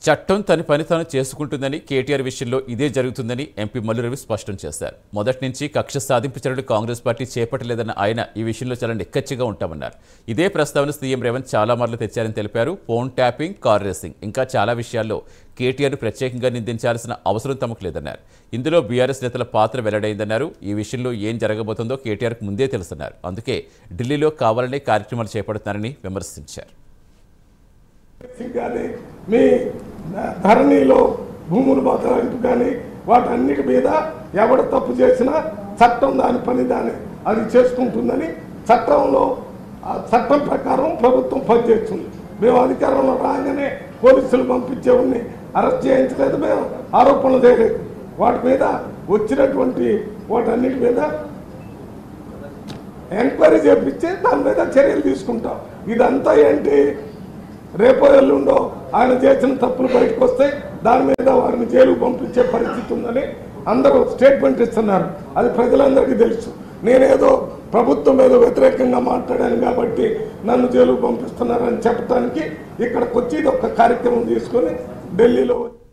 చట్టం తన పని తాను చేసుకుంటుందని కేటీఆర్ విషయంలో ఇదే జరుగుతుందని ఎంపీ మల్లు రవి స్పష్టం చేశారు మొదటి నుంచి కక్ష సాధింపు చర్యలు కాంగ్రెస్ పార్టీ చేపట్టలేదన్న ఆయన ఈ విషయంలో చాలా నిక్కచ్చిగా ఉంటామన్నారు ఇదే ప్రస్తావన సీఎం రేవంత్ చాలా మార్లు తెచ్చారని తెలిపారు ఫోన్ ట్యాపింగ్ కార్ రేసింగ్ ఇంకా చాలా విషయాల్లో కేటీఆర్ ప్రత్యేకంగా నిందించాల్సిన అవసరం తమకు లేదన్నారు ఇందులో బీఆర్ఎస్ నేతల పాత్ర వెల్లడైందన్నారు ఈ విషయంలో ఏం జరగబోతుందో కేటీఆర్కు ముందే తెలుసన్నారు అందుకే ఢిల్లీలో కావాలనే కార్యక్రమాలు చేపడుతున్నారని విమర్శించారు కానీ మీ ధరణిలో భూములు బదలాయింపు కానీ వాటన్నిటి మీద ఎవడు తప్పు చేసినా చట్టం దాని పని దాని అది చేసుకుంటుందని చట్టంలో ఆ చట్టం ప్రకారం ప్రభుత్వం పనిచేస్తుంది మేము అధికారంలో రాగానే పోలీసులు పంపించే ఉన్ని అరెస్ట్ చేయించలేదు మేము ఆరోపణలు చేయలేదు వాటి మీద వచ్చినటువంటి వాటన్నిటి మీద ఎంక్వైరీ చేపించి దాని మీద చర్యలు తీసుకుంటాం ఇదంతా ఏంటి రేపో ఎల్లుండో ఆయన చేసిన తప్పులు బయటకు వస్తే దాని మీద వారిని జైలుకు పంపించే పరిస్థితి ఉందని అందరూ స్టేట్మెంట్ ఇస్తున్నారు అది ప్రజలందరికీ తెలుసు నేనేదో ప్రభుత్వం మీద వ్యతిరేకంగా మాట్లాడాను కాబట్టి నన్ను జైలుకు పంపిస్తున్నారని చెప్పడానికి ఇక్కడికి వచ్చి ఇది ఒక కార్యక్రమం తీసుకొని ఢిల్లీలో